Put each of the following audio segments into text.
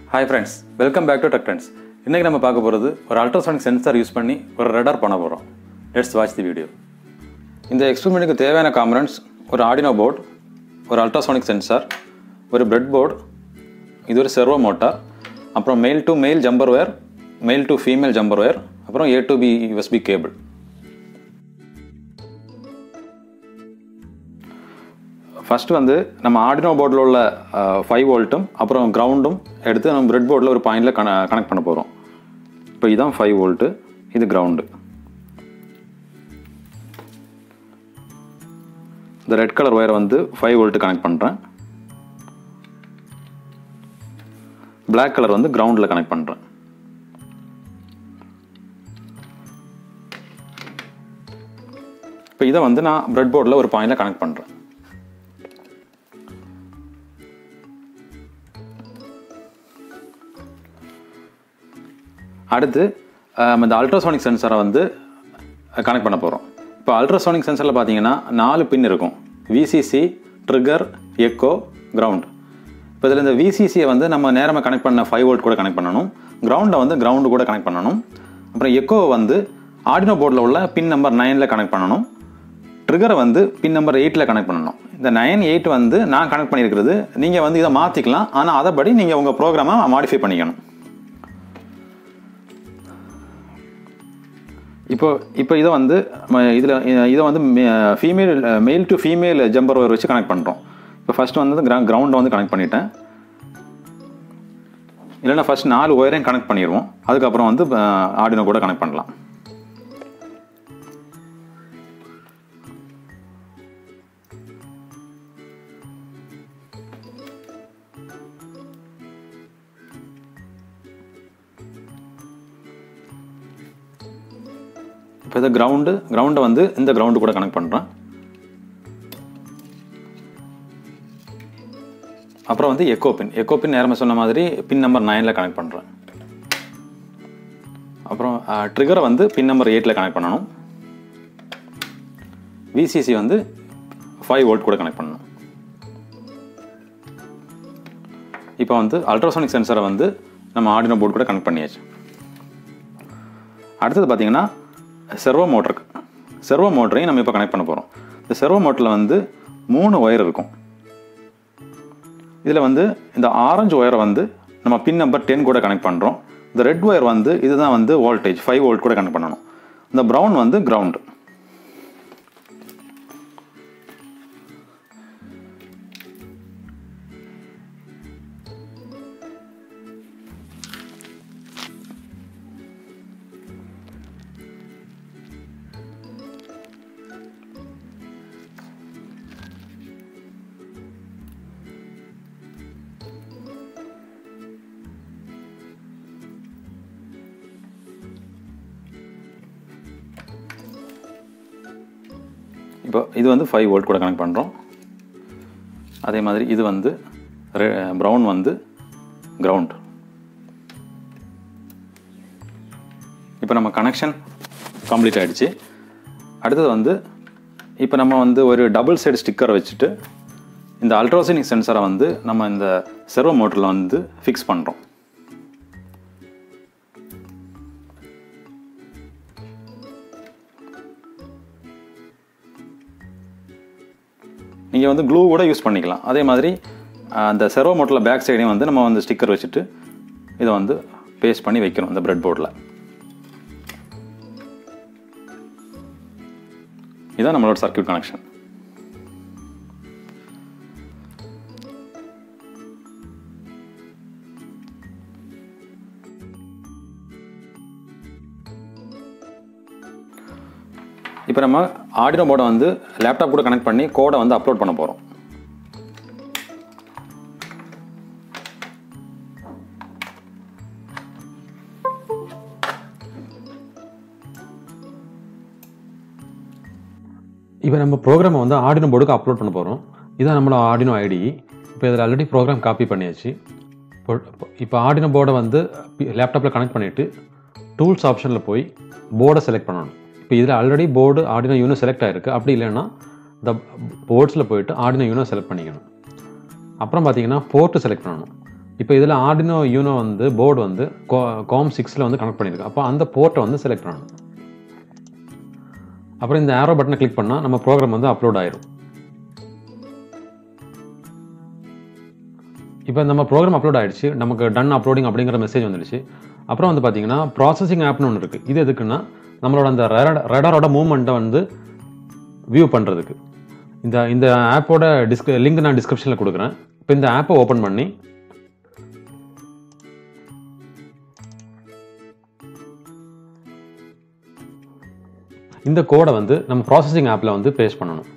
hi friends welcome back to tech trends இன்றைக்கி நம்ம பார்க்க போகிறது ஒரு அல்ட்ராசானிக் சென்சார் யூஸ் பண்ணி ஒரு ரெடார் பண்ண போகிறோம் லெட்ஸ் வாட்ச் தி வீடியோ இந்த எக்ஸ்பெரிமெண்ட்டுக்கு தேவையான காம்பனன்ட்ஸ் ஒரு ஆடினோ போர்டு ஒரு அல்ட்ராசானிக் சென்சார் ஒரு பிரெட் போர்டு இது ஒரு செர்வோ மோட்டார் அப்புறம் male to male jumper wire male to female jumper wire அப்புறம் A to B USB cable first வந்து நம்ம ஆர்டினோ போர்டில் உள்ள ஃபைவ் வோல்ட்டும் அப்புறம் கிரவுண்டும் எடுத்து நம்ம பிரெட் போர்டில் ஒரு பாயிண்டில் கன கனெக்ட் பண்ண போகிறோம் இப்போ இதுதான் ஃபைவ் வோல்ட்டு இது கிரவுண்டு இந்த ரெட் கலர் ஒயரை வந்து ஃபைவ் வோல்ட்டு கனெக்ட் பண்ணுறேன் பிளாக் கலர் வந்து கிரவுண்டில் கனெக்ட் பண்ணுறேன் இப்போ இதை வந்து நான் பிரெட் போர்டில் ஒரு பாயிண்டில் கனெக்ட் பண்ணுறேன் அடுத்து நம்ம இந்த அல்ட்ராசோனிக் சென்சரை வந்து கனெக்ட் பண்ண போகிறோம் இப்போ அல்ட்ராசோனிக் சென்சரில் பார்த்தீங்கன்னா நாலு பின் இருக்கும் விசிசி ட்ரிகர் எக்கோ கிரவுண்ட் இப்போ இதில் இந்த விசிசியை வந்து நம்ம நேரமாக கனெக்ட் பண்ண ஃபைவ் வோல்ட் கூட கனெக்ட் பண்ணணும் கிரவுண்டை வந்து கிரவுண்டு கூட கனெக்ட் பண்ணணும் அப்புறம் எக்கோவை வந்து ஆர்டினோ போர்டில் உள்ள பின் நம்பர் நைனில் கனெக்ட் பண்ணணும் ட்ரிகரை வந்து பின் நம்பர் எயிட்டில் கனெக்ட் பண்ணணும் இந்த நைன் எயிட் வந்து நான் கனெக்ட் பண்ணியிருக்கிறது நீங்கள் வந்து இதை மாற்றிக்கலாம் ஆனால் அதைப்படி நீங்கள் உங்கள் ப்ரோக்ராமை மாடிஃபை பண்ணிக்கணும் இப்போ இப்போ இதை வந்து இதில் இதை வந்து female male to female jumper wire வச்சு கனெக்ட் பண்ணுறோம் இப்போ ஃபஸ்ட்டு வந்து கிரா கிரவுண்டை வந்து கனெக்ட் பண்ணிட்டேன் இல்லைன்னா ஃபஸ்ட் நாலு ஒயரையும் கனெக்ட் பண்ணிடுவோம் அதுக்கப்புறம் வந்து ஆடினோ கூட கனெக்ட் பண்ணலாம் இப்போ இதை கிரவுண்டு கிரவுண்டை வந்து இந்த கிரவுண்டு கூட கனெக்ட் பண்ணுறேன் அப்புறம் வந்து எக்கோ பின் எக்கோ பின் நேரமாக சொன்ன மாதிரி பின் நம்பர் நைனில் கனெக்ட் பண்ணுறேன் அப்புறம் ட்ரிகரை வந்து பின் நம்பர் எயிட்டில் கனெக்ட் பண்ணணும் விசிசி வந்து ஃபைவ் வோல்ட் கூட கனெக்ட் பண்ணணும் இப்போ வந்து அல்ட்ராசோனிக் சென்சரை வந்து நம்ம ஆர்டினோ போர்டு கூட கனெக்ட் பண்ணியாச்சு அடுத்தது பார்த்தீங்கன்னா செர்வோ மோட்டருக்கு செர்வோ மோட்டரையும் நம்ம இப்போ கனெக்ட் பண்ண போகிறோம் இந்த செர்வோ மோட்டரில் வந்து மூணு ஒயர் இருக்கும் இதில் வந்து இந்த ஆரஞ்சு ஒயரை வந்து நம்ம பின் நம்பர் டென் கூட கனெக்ட் பண்ணுறோம் இந்த ரெட் ஒயர் வந்து இதுதான் வந்து வோல்டேஜ் ஃபைவ் வோல்ட் கூட கனெக்ட் பண்ணணும் இந்த ப்ரௌன் வந்து கிரவுண்டு இப்போ இது வந்து ஃபைவ் வோல்ட் கூட கனெக்ட் பண்ணுறோம் அதே மாதிரி இது வந்து ப்ரௌன் வந்து கிரவுண்ட் இப்போ நம்ம கனெக்ஷன் கம்ப்ளீட் ஆகிடுச்சு அடுத்தது வந்து இப்போ நம்ம வந்து ஒரு டபுள் சைடு ஸ்டிக்கரை வச்சுட்டு இந்த அல்ட்ராசனிக் சென்சரை வந்து நம்ம இந்த செர்வோ மோட்டரில் வந்து ஃபிக்ஸ் பண்ணுறோம் நீங்கள் வந்து க்ளூ கூட யூஸ் பண்ணிக்கலாம் அதே மாதிரி அந்த செர்வோ மோட்டரில் பேக் சைடையும் வந்து நம்ம வந்து ஸ்டிக்கர் வச்சுட்டு இதை வந்து பேஸ்ட் பண்ணி வைக்கணும் இந்த பிரெட் போர்டில் இதுதான் நம்மளோட சர்க்கியூட் கனெக்ஷன் இப்போ நம்ம ஆடினோ போர்டை வந்து லேப்டாப் கூட கனெக்ட் பண்ணி கோடை வந்து அப்லோட் பண்ண போகிறோம் இப்போ நம்ம ப்ரோக்ராமை வந்து ஆடினோ போர்டுக்கு அப்லோட் பண்ண போகிறோம் இதான் நம்மளோட ஆடினோ ஐடி இப்போ இதில் ஆல்ரெடி ப்ரோக்ராம் காப்பி பண்ணியாச்சு இப்போ இப்போ ஆடினோ போர்டை வந்து லேப்டாப்பில் கனெக்ட் பண்ணிவிட்டு டூல்ஸ் ஆப்ஷனில் போய் போர்டை செலக்ட் பண்ணணும் இப்போ இதில் already board Arduino Uno select ஆகிருக்கு அப்படி இல்லைன்னா இந்த போர்ட்ஸில் போயிட்டு ஆடினோ யூனோ செலக்ட் பண்ணிக்கணும் அப்புறம் பார்த்தீங்கன்னா போர்ட்டு செலக்ட் பண்ணணும் இப்போ இதில் ஆர்டினோ யூனோ வந்து போர்டு வந்து காம் சிக்ஸில் வந்து கனெக்ட் பண்ணியிருக்கு அப்போ அந்த போர்ட்டை வந்து செலக்ட் பண்ணணும் அப்புறம் இந்த ஆரோ பட்டனை கிளிக் பண்ணால் நம்ம ப்ரோக்ராம் வந்து அப்லோட் ஆயிரும் இப்போ நம்ம ப்ரோக்ராம் அப்லோட் ஆயிடுச்சு நமக்கு டன் அப்லோடிங் அப்படிங்கிற மெசேஜ் வந்துடுச்சு அப்புறம் வந்து பார்த்தீங்கன்னா ப்ராசஸிங் ஆப்னு ஒன்று இருக்குது இது எதுக்குன்னா நம்மளோட அந்த ரெடரோட மூவ்மெண்ட்டை வந்து வியூ பண்ணுறதுக்கு இந்த இந்த ஆப்போட டிஸ்க லிங்க் நான் டிஸ்கிரிப்ஷனில் கொடுக்குறேன் இப்போ இந்த ஆப்பை ஓப்பன் பண்ணி இந்த கோடை வந்து நம்ம ப்ராசஸிங் ஆப்பில் வந்து பேஸ்ட் பண்ணணும்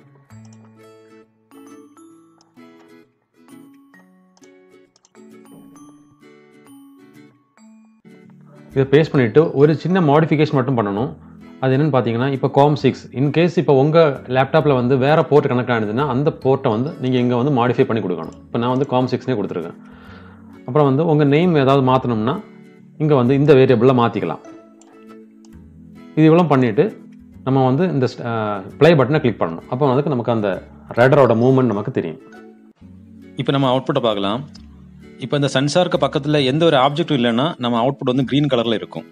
இதை பேஸ்ட் பண்ணிவிட்டு ஒரு சின்ன மாடிஃபிகேஷன் மட்டும் பண்ணணும் அது என்னென்னு பார்த்தீங்கன்னா இப்போ காம் சிக்ஸ் இன்கேஸ் இப்போ உங்கள் லேப்டாப்பில் வந்து வேறு போர்ட் கனெக்ட் ஆனதுன்னா அந்த போர்ட்டை வந்து நீங்கள் இங்கே வந்து மாடிஃபை பண்ணி கொடுக்கணும் இப்போ நான் வந்து காம் சிக்ஸ்னே கொடுத்துருக்கேன் அப்புறம் வந்து உங்கள் நேம் ஏதாவது மாற்றணும்னா இங்கே வந்து இந்த வேரியபிளில் மாற்றிக்கலாம் இது இவ்வளோ பண்ணிவிட்டு நம்ம வந்து இந்த ப்ளே பட்டனை கிளிக் பண்ணணும் அப்போ வந்து நமக்கு அந்த ரேடரோட மூவ்மெண்ட் நமக்கு தெரியும் இப்போ நம்ம அவுட்புட்டை பார்க்கலாம் இப்போ இந்த சென்சாருக்கு பக்கத்தில் எந்த ஒரு ஆப்ஜெக்டும் இல்லைன்னா நம்ம அவுட்புட் வந்து க்ரீன் கலரில் இருக்கும்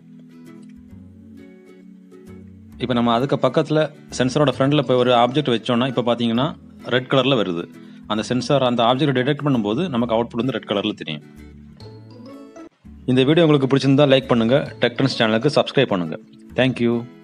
இப்போ நம்ம அதுக்கு பக்கத்தில் சென்சரோட ஃப்ரண்டில் போய் ஒரு ஆப்ஜெக்ட் வச்சோம்னா இப்போ பார்த்தீங்கன்னா ரெட் கலரில் வருது அந்த சென்சார் அந்த ஆப்ஜெக்ட் டிடெக்ட் பண்ணும்போது நமக்கு அவுட்புட் வந்து ரெட் கலரில் தெரியும் இந்த வீடியோ உங்களுக்கு பிடிச்சிருந்தா லைக் பண்ணுங்கள் டெக்டன்ஸ் சேனலுக்கு சப்ஸ்கிரைப் பண்ணுங்கள் தேங்க்யூ